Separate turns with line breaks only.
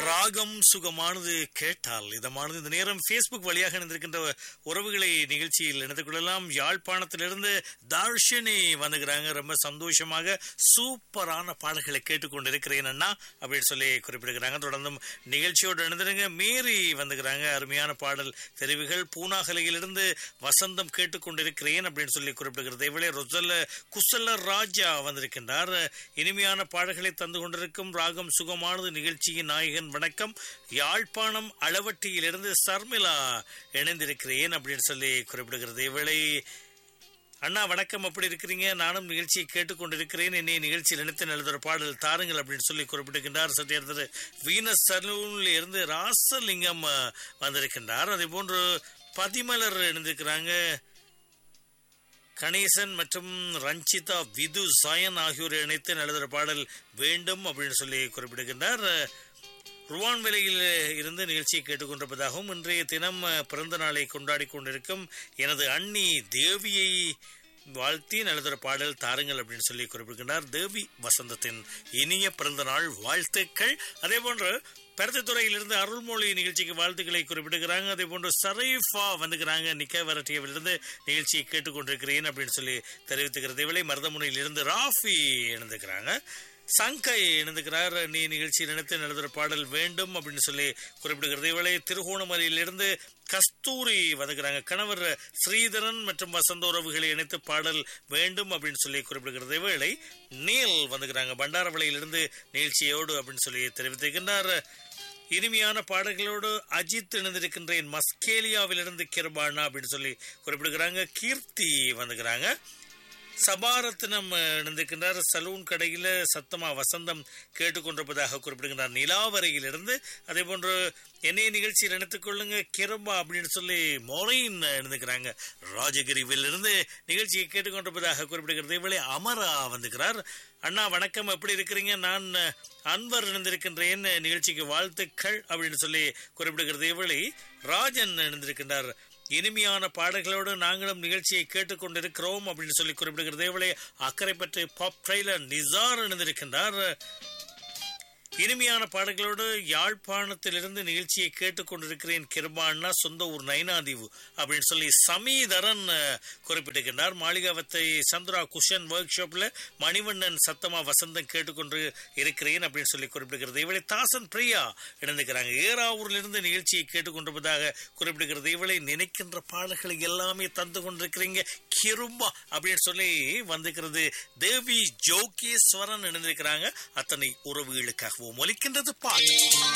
ராகம் சுகமானது கேட்டால் இதமானது இந்த நேரம் Facebook வழியாக இணைந்திருக்கின்ற உறவுகளை நிகழ்ச்சியில் இணைத்துக் கொள்ளலாம் யாழ்ப்பாணத்திலிருந்து தார்ஷினி வந்துக்கிறாங்க ரொம்ப சந்தோஷமாக சூப்பரான பாடல்களை கேட்டுக்கொண்டிருக்கிறேன் அண்ணா அப்படின்னு சொல்லி குறிப்பிடுகிறாங்க தொடர்ந்தும் நிகழ்ச்சியோடு இணைந்திருங்க மேரி வந்துக்கிறாங்க அருமையான பாடல் தெரிவுகள் பூனாகலையிலிருந்து வசந்தம் கேட்டுக்கொண்டிருக்கிறேன் அப்படின்னு சொல்லி குறிப்பிடுகிறது இவளே ரொசல்ல குசல ராஜா வந்திருக்கின்றார் இனிமையான பாடல்களை தந்து கொண்டிருக்கும் ராகம் சுகமானது நிகழ்ச்சியின் நாயகன் வணக்கம் யாழ்ப்பாணம் அளவட்டியிலிருந்து சர்மிளா இணைந்திருக்கிறேன் அப்படின்னு சொல்லி குறிப்பிடுகிறது இவளை அண்ணா வணக்கம் அப்படி இருக்கிறீங்க நானும் நிகழ்ச்சியை கேட்டுக்கொண்டிருக்கிறேன் என்னை நிகழ்ச்சியில் இணைத்து எழுதுகிற பாடல் தாருங்கள் அப்படின்னு சொல்லி குறிப்பிட்டிருக்கின்றார் சத்தியத்தில் வீனஸ் சலூன்ல இருந்து ராசலிங்கம் அஹ், வந்திருக்கின்றார் அதே போன்று பதிமலர் இணைந்திருக்கிறாங்க கணேசன் மற்றும் ரஞ்சிதா விது சாயன் ஆகியோரை இணைத்து எழுதுகிற பாடல் வேண்டும் அப்படின்னு சொல்லி குறிப்பிடுகின்றார் ருவான் விலையில் இருந்து நிகழ்ச்சியை கேட்டுக்கொண்டிருப்பதாகவும் இன்றைய தினம் அஹ், பிறந்த நாளை கொண்டாடி கொண்டிருக்கும் எனது அண்ணி தேவியை வாழ்த்தி எழுதுகிற பாடல் தாருங்கள் அப்படின்னு சொல்லி குறிப்பிடுகின்றார் தேவி வசந்தத்தின் இனிய பிறந்த நாள் வாழ்த்துக்கள் அதே போன்று பருத்தித்துறையிலிருந்து அருள்மொழி நிகழ்ச்சிக்கு வாழ்த்துக்களை குறிப்பிடுகிறாங்க அதே போன்று சரைஃபா வந்துக்கிறாங்க நிக்க வரட்டியவிலிருந்து நிகழ்ச்சியை கேட்டுக்கொண்டிருக்கிறேன் அப்படின்னு சொல்லி தெரிவித்துக்கிறது இவளை மருதமுனையிலிருந்து ராஃபி இணைந்துக்கிறாங்க சங்கை இணைந்துக்கிறார் நீ நிகழ்ச்சி நினைத்து நடத்துகிற பாடல் வேண்டும் அப்படின்னு சொல்லி குறிப்பிடுகிறது இவளை திருகோணமலையிலிருந்து கஸ்தூரி வந்துக்கிறாங்க கணவர் ஸ்ரீதரன் மற்றும் வசந்த உறவுகளை இணைத்து பாடல் வேண்டும் அப்படின்னு சொல்லி குறிப்பிடுகிறது இவளை நீல் வந்துக்கிறாங்க பண்டாரவளையிலிருந்து நிகழ்ச்சியோடு அப்படின்னு சொல்லி தெரிவித்திருக்கின்றார் இனிமையான பாடல்களோடு அஜித் இணைந்திருக்கின்றேன் மஸ்கேலியாவிலிருந்து கிருபானா அப்படின்னு சொல்லி குறிப்பிடுகிறாங்க கீர்த்தி வந்துக்கிறாங்க சபாரத்னம் இணைந்திருக்கின்றார் சலூன் கடையில் சத்தமா வசந்தம் கேட்டுக்கொண்டிருப்பதாக குறிப்பிடுகின்றார் நிலாவரையிலிருந்து அதே போன்று என்னைய நிகழ்ச்சியில் இணைத்துக் கொள்ளுங்க கிரம்பா அப்படின்னு சொல்லி மொரைன் இணைந்துக்கிறாங்க ராஜகிரிவிலிருந்து நிகழ்ச்சியை கேட்டுக்கொண்டிருப்பதாக குறிப்பிடுகிறது இவளே அமரா வந்துக்கிறார் அண்ணா வணக்கம் எப்படி இருக்கிறீங்க நான் அன்வர் இணைந்திருக்கின்றேன் நிகழ்ச்சிக்கு வாழ்த்துக்கள் அப்படின்னு சொல்லி குறிப்பிடுகிறது இவளை ராஜன் இணைந்திருக்கின்றார் இனிமையான பாடல்களோடு நாங்களும் நிகழ்ச்சியை கேட்டுக்கொண்டிருக்கிறோம் அப்படின்னு சொல்லி குறிப்பிடுகிறது இவளை அக்கறை பற்றி பாப் ட்ரெய்லர் நிசார் இணைந்திருக்கின்றார் இனிமையான பாடல்களோடு யாழ்ப்பாணத்திலிருந்து நிகழ்ச்சியை கேட்டுக்கொண்டிருக்கிறேன் கிருபான்னா சொந்த ஊர் நைனாதீவு அப்படின்னு சொல்லி சமீதரன் அஹ், குறிப்பிட்டிருக்கின்றார் மாளிகாவத்தை சந்திரா குஷன் ஒர்க் ஷாப்ல மணிவண்ணன் சத்தமா வசந்தம் கேட்டுக்கொண்டு இருக்கிறேன் அப்படின்னு சொல்லி குறிப்பிடுகிறது இவளை தாசன் பிரியா இணைந்துக்கிறாங்க ஏராவூர்ல இருந்து நிகழ்ச்சியை கேட்டுக்கொண்டிருப்பதாக குறிப்பிடுகிறது இவளை நினைக்கின்ற பாடல்களை எல்லாமே தந்து கொண்டிருக்கிறீங்க கிரும்பா அப்படின்னு சொல்லி வந்திருக்கிறது தேவி ஜோகேஸ்வரன் இணைந்திருக்கிறாங்க அத்தனை உறவுகளுக்காகவும் ஒலிக்கின்றது பாட்டு